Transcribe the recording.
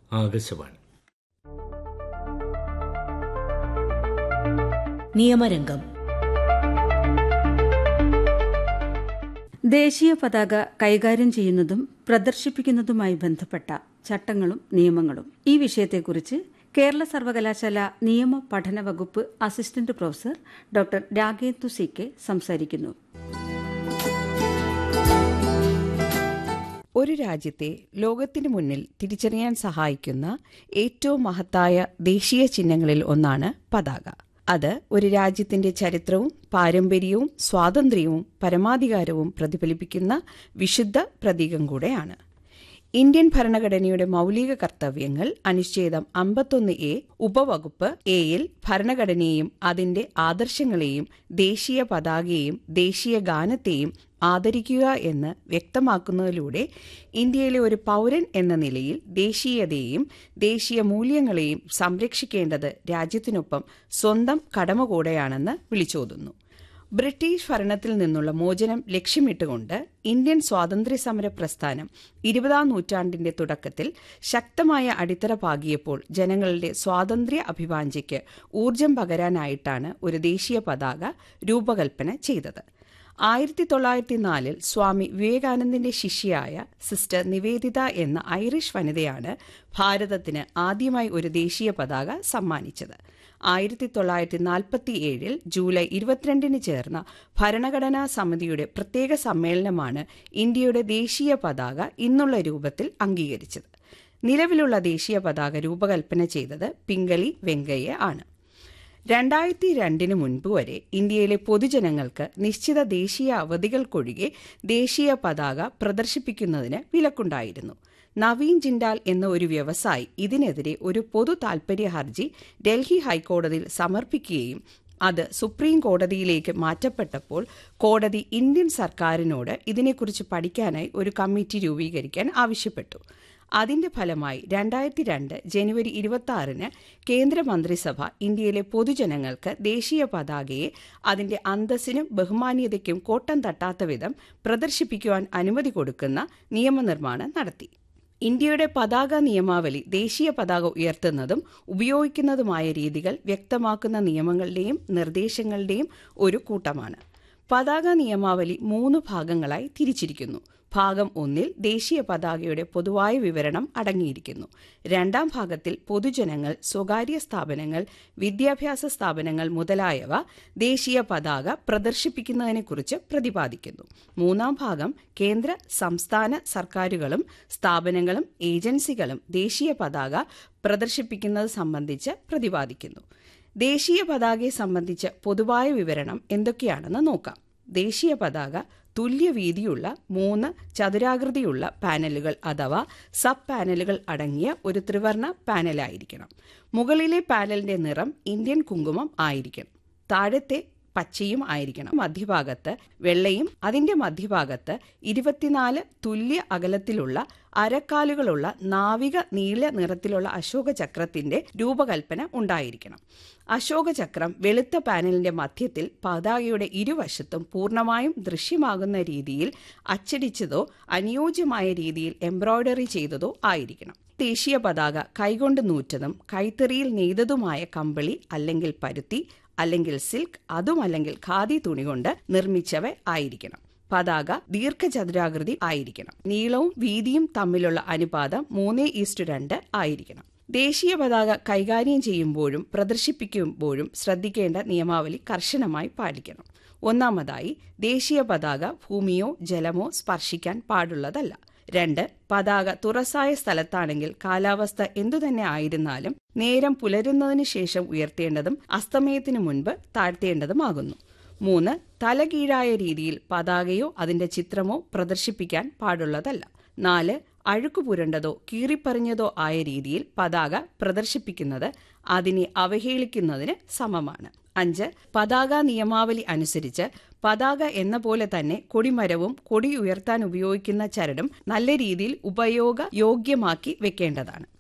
ആകാശവാണി നിയമരംഗം ദേശീയ പതാക കൈകാര്യം ചെയ്യുന്നതും പ്രദർശിപ്പിക്കുന്നതുമായി ബന്ധപ്പെട്ട ചട്ടങ്ങളും നിയമങ്ങളും ഈ വിഷയത്തെക്കുറിച്ച് കേരള സർവകലാശാല നിയമ പഠന വകുപ്പ് assistant professor doctor Ragendu C K സംസാരിക്കുന്നു ഒരു രാജ്യത്തെ ലോകത്തിന് മുന്നിൽ തിരിച്ചറിയാൻ സഹായിക്കുന്ന ഏറ്റവും മഹത്തായ ദേശീയ ചിഹ്നങ്ങളിൽ ഒന്നാണ് പതാക അത് ഒരു രാജ്യത്തിന്റെ ചരിത്രവും പാരമ്പര്യവും സ്വാതന്ത്ര്യവും പരമാധികാരവും പ്രതിഫലിപ്പിക്കുന്ന വിശുദ്ധ പ്രതീകം കൂടെയാണ് ഇന്ത്യൻ ഭരണഘടനയുടെ മൗലിക കർത്തവ്യങ്ങൾ അനുച്ഛേദം അമ്പത്തൊന്ന് എ ഉപവകുപ്പ് എയിൽ ഭരണഘടനയെയും അതിന്റെ ആദർശങ്ങളെയും ദേശീയ പതാകയെയും ദേശീയ ഗാനത്തെയും ആദരിക്കുക എന്ന് വ്യക്തമാക്കുന്നതിലൂടെ ഇന്ത്യയിലെ ഒരു പൗരൻ എന്ന നിലയിൽ ദേശീയതയെയും ദേശീയ മൂല്യങ്ങളെയും സംരക്ഷിക്കേണ്ടത് രാജ്യത്തിനൊപ്പം സ്വന്തം കടമ കൂടെയാണെന്ന് വിളിച്ചോതുന്നു ബ്രിട്ടീഷ് ഭരണത്തിൽ നിന്നുള്ള മോചനം ലക്ഷ്യമിട്ടുകൊണ്ട് ഇന്ത്യൻ സ്വാതന്ത്ര്യ സമര പ്രസ്ഥാനം ഇരുപതാം നൂറ്റാണ്ടിന്റെ തുടക്കത്തിൽ ശക്തമായ അടിത്തറ പാകിയപ്പോൾ ജനങ്ങളുടെ സ്വാതന്ത്ര്യ അഭിവാഞ്ചയ്ക്ക് ഊർജം പകരാനായിട്ടാണ് ഒരു ദേശീയ പതാക രൂപകൽപ്പന ചെയ്തത് ആയിരത്തി തൊള്ളായിരത്തി നാലിൽ സ്വാമി വിവേകാനന്ദന്റെ ശിഷ്യയായ സിസ്റ്റർ നിവേദിത എന്ന ഐറിഷ് വനിതയാണ് ഭാരതത്തിന് ആദ്യമായി ഒരു ദേശീയ പതാക സമ്മാനിച്ചത് ആയിരത്തി തൊള്ളായിരത്തി നാൽപ്പത്തി ഏഴിൽ ജൂലൈ ഇരുപത്തിരണ്ടിന് ചേർന്ന ഭരണഘടനാ സമിതിയുടെ പ്രത്യേക സമ്മേളനമാണ് ഇന്ത്യയുടെ ദേശീയ പതാക ഇന്നുള്ള രൂപത്തിൽ അംഗീകരിച്ചത് നിലവിലുള്ള ദേശീയ പതാക രൂപകൽപ്പന ചെയ്തത് പിംഗലി വെങ്കയ്യ ആണ് രണ്ടായിരത്തി രണ്ടിന് മുൻപ് വരെ ഇന്ത്യയിലെ പൊതുജനങ്ങൾക്ക് നിശ്ചിത ദേശീയ അവധികൾക്കൊഴികെ ദേശീയ പതാക പ്രദർശിപ്പിക്കുന്നതിന് വിലക്കുണ്ടായിരുന്നു നവീൻ ജിൻഡാൽ എന്ന ഒരു വ്യവസായി ഇതിനെതിരെ ഒരു പൊതു താൽപര്യ ഹർജി ഡൽഹി ഹൈക്കോടതിയിൽ സമർപ്പിക്കുകയും അത് സുപ്രീം കോടതിയിലേക്ക് മാറ്റപ്പെട്ടപ്പോൾ കോടതി ഇന്ത്യൻ സർക്കാരിനോട് ഇതിനെക്കുറിച്ച് പഠിക്കാനായി ഒരു കമ്മിറ്റി രൂപീകരിക്കാൻ ആവശ്യപ്പെട്ടു അതിന്റെ ഫലമായി രണ്ടായിരത്തി രണ്ട് ജനുവരി ഇരുപത്തി ആറിന് കേന്ദ്രമന്ത്രിസഭ ഇന്ത്യയിലെ പൊതുജനങ്ങൾക്ക് ദേശീയ പതാകയെ അതിന്റെ അന്തസ്സിനും ബഹുമാന്യതയ്ക്കും കോട്ടം തട്ടാത്ത വിധം പ്രദർശിപ്പിക്കുവാൻ അനുമതി കൊടുക്കുന്ന നിയമനിർമ്മാണം നടത്തി ഇന്ത്യയുടെ പതാക നിയമാവലി ദേശീയ പതാക ഉയർത്തുന്നതും ഉപയോഗിക്കുന്നതുമായ രീതികൾ വ്യക്തമാക്കുന്ന നിയമങ്ങളുടെയും നിർദ്ദേശങ്ങളുടെയും ഒരു കൂട്ടമാണ് പതാക നിയമാവലി മൂന്ന് ഭാഗങ്ങളായി തിരിച്ചിരിക്കുന്നു ഭാഗം ഒന്നിൽ ദേശീയ പതാകയുടെ പൊതുവായ വിവരണം അടങ്ങിയിരിക്കുന്നു രണ്ടാം ഭാഗത്തിൽ പൊതുജനങ്ങൾ സ്വകാര്യ സ്ഥാപനങ്ങൾ വിദ്യാഭ്യാസ സ്ഥാപനങ്ങൾ മുതലായവ ദേശീയ പതാക പ്രദർശിപ്പിക്കുന്നതിനെക്കുറിച്ച് പ്രതിപാദിക്കുന്നു മൂന്നാം ഭാഗം കേന്ദ്ര സംസ്ഥാന സർക്കാരുകളും സ്ഥാപനങ്ങളും ഏജൻസികളും ദേശീയ പതാക പ്രദർശിപ്പിക്കുന്നത് സംബന്ധിച്ച് പ്രതിപാദിക്കുന്നു ദേശീയ പതാകയെ സംബന്ധിച്ച് പൊതുവായ വിവരണം എന്തൊക്കെയാണെന്ന് നോക്കാം ദേശീയ പതാക തുല്യ വീതിയുള്ള മൂന്ന് ചതുരാകൃതിയുള്ള പാനലുകൾ അഥവാ സബ് പാനലുകൾ അടങ്ങിയ ഒരു ത്രിവർണ പാനലായിരിക്കണം മുകളിലെ പാനലിന്റെ നിറം ഇന്ത്യൻ കുങ്കുമം ആയിരിക്കണം താഴത്തെ പച്ചയും ആയിരിക്കണം മധ്യഭാഗത്ത് വെള്ളയും അതിന്റെ മധ്യഭാഗത്ത് ഇരുപത്തിനാല് തുല്യ അകലത്തിലുള്ള അരക്കാലുകളുള്ള നാവിക നീല നിറത്തിലുള്ള അശോക ചക്രത്തിന്റെ രൂപകൽപ്പന ഉണ്ടായിരിക്കണം അശോക ചക്രം വെളുത്ത പാനലിന്റെ മധ്യത്തിൽ പതാകയുടെ ഇരുവശത്തും പൂർണ്ണമായും ദൃശ്യമാകുന്ന രീതിയിൽ അച്ചടിച്ചതോ അനുയോജ്യമായ രീതിയിൽ എംബ്രോയ്ഡറി ചെയ്തതോ ആയിരിക്കണം ദേശീയ പതാക കൈകൊണ്ട് നൂറ്റതും കൈത്തറിയിൽ നെയ്തതുമായ കമ്പിളി അല്ലെങ്കിൽ പരുത്തി അല്ലെങ്കിൽ സിൽക്ക് അതുമല്ലെങ്കിൽ ഖാദി തുണി കൊണ്ട് നിർമ്മിച്ചവ ആയിരിക്കണം പതാക ദീർഘചതുരാകൃതി ആയിരിക്കണം നീളവും വീതിയും തമ്മിലുള്ള അനുപാതം മൂന്ന് ഈസ്റ്റ് രണ്ട് ആയിരിക്കണം ദേശീയ പതാക കൈകാര്യം ചെയ്യുമ്പോഴും പ്രദർശിപ്പിക്കുമ്പോഴും ശ്രദ്ധിക്കേണ്ട നിയമാവലി കർശനമായി പാലിക്കണം ഒന്നാമതായി ദേശീയ പതാക ഭൂമിയോ ജലമോ സ്പർശിക്കാൻ പാടുള്ളതല്ല രണ്ട് പതാക തുറസായ സ്ഥലത്താണെങ്കിൽ കാലാവസ്ഥ എന്തുതന്നെ ആയിരുന്നാലും നേരം പുലരുന്നതിന് ശേഷം ഉയർത്തേണ്ടതും അസ്തമയത്തിനു മുൻപ് താഴ്ത്തേണ്ടതുമാകുന്നു മൂന്ന് തലകീഴായ രീതിയിൽ പതാകയോ അതിന്റെ ചിത്രമോ പ്രദർശിപ്പിക്കാൻ പാടുള്ളതല്ല നാല് അഴുക്കു പുരണ്ടതോ കീറിപ്പറിഞ്ഞതോ ആയ രീതിയിൽ പതാക പ്രദർശിപ്പിക്കുന്നത് അതിനെ അവഹേളിക്കുന്നതിന് സമമാണ് അഞ്ച് പതാക നിയമാവലി അനുസരിച്ച് പതാക എന്ന പോലെ തന്നെ കൊടിമരവും കൊടി ഉയർത്താൻ ഉപയോഗിക്കുന്ന ചരടും നല്ല രീതിയിൽ ഉപയോഗ യോഗ്യമാക്കി വെക്കേണ്ടതാണ്